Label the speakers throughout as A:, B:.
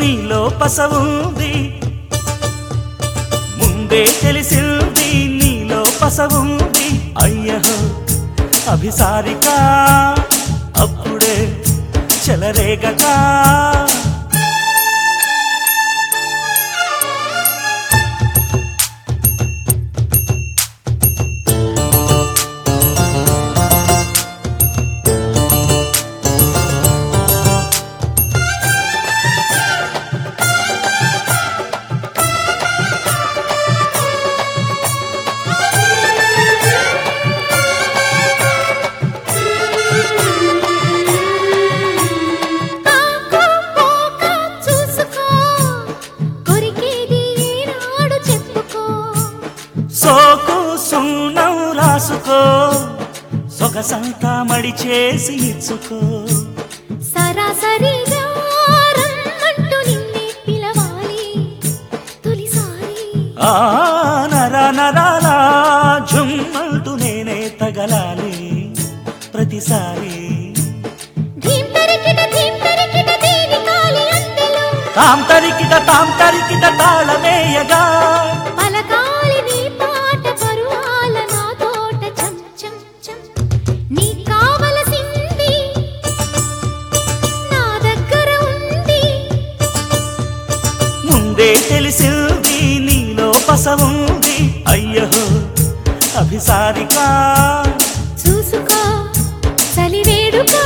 A: నీలో పసవుంది ముందే తెలిసింది నీలో పసవుంది అయ్యహో అభిసారిక అప్పుడే చెలరేగకా
B: కాక పోక చూసుకో కొరికేది ఈనాడు చెప్పుకో
A: సోకు సున్నం రాసుకో సొగసంతా మడి చేసి ఇచ్చుకో
B: సరాసరిగా రమ్మంటూ నిన్నే పిలవాలి తొలిసారి
A: ఆ నర నరాల జుమ్మంటూ నేనే తగలాలి ప్రతిసారి
B: ధీం తరికిట ధీం తరికిట దీని కాలి అందెలో
A: తాం తరికిట తాం తరికిట తాళమేయగా
B: పలకాలి నీ పాట పరువాల నా తోట చం చం చం నీ కావలసింది నా దగ్గర ఉంది
A: ముందే తెలిసింది నీలో పసవుంది అయ్యో అభిసారిక
B: చూసుకో చలి వేడుక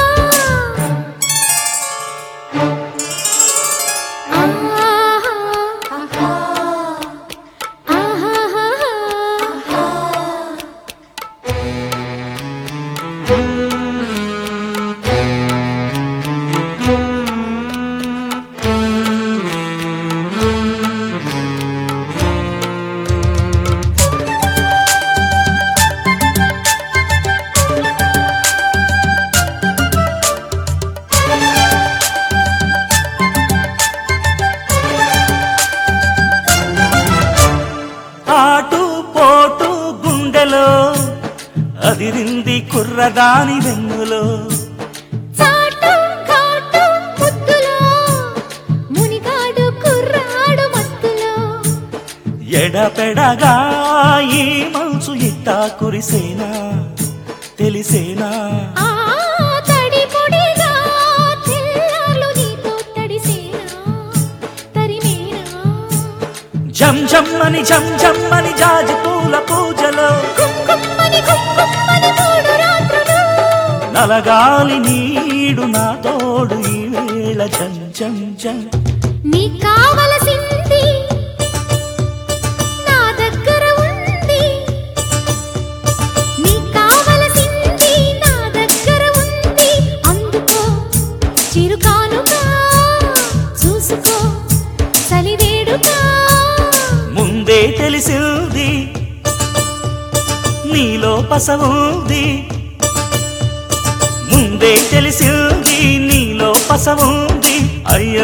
A: ఆటు పోటు గుండెలో అదిరింది కుర్రదాని వెన్నులో
B: చాటు ఘాటు ముద్దులో మునిగాడు కుర్రాడు మత్తులో
A: ఎడపెడగా ఈ మంచు ఇట్టా కురిసేనా తెలిసేనా
B: ఆ తడి పొడిగా తెల్లార్లు నీతో తడిసేనా తరిమేనా
A: జం జమ్మని జం జమ్మని జాజి పూల పూజలో
B: కుంకుమ్మని కుంకుమ్మని మూడు రాత్రులు
A: నలగాలి నీడు నా తోడు ఈ వేళ జం జం జం
B: నీ కావలసింది నా దగ్గర ఉంది నీ కావలసింది నా దగ్గర ఉంది అందుకో చిరుకానుగా చూసుకో చలివేడుగా
A: ముందే తెలిసింది నీలో పసవుంది ముందే తెలిసింది నీలో పసవుంది అయ్యో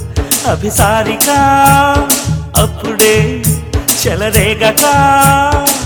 A: అభిసారిక అప్పుడే చెలరేగక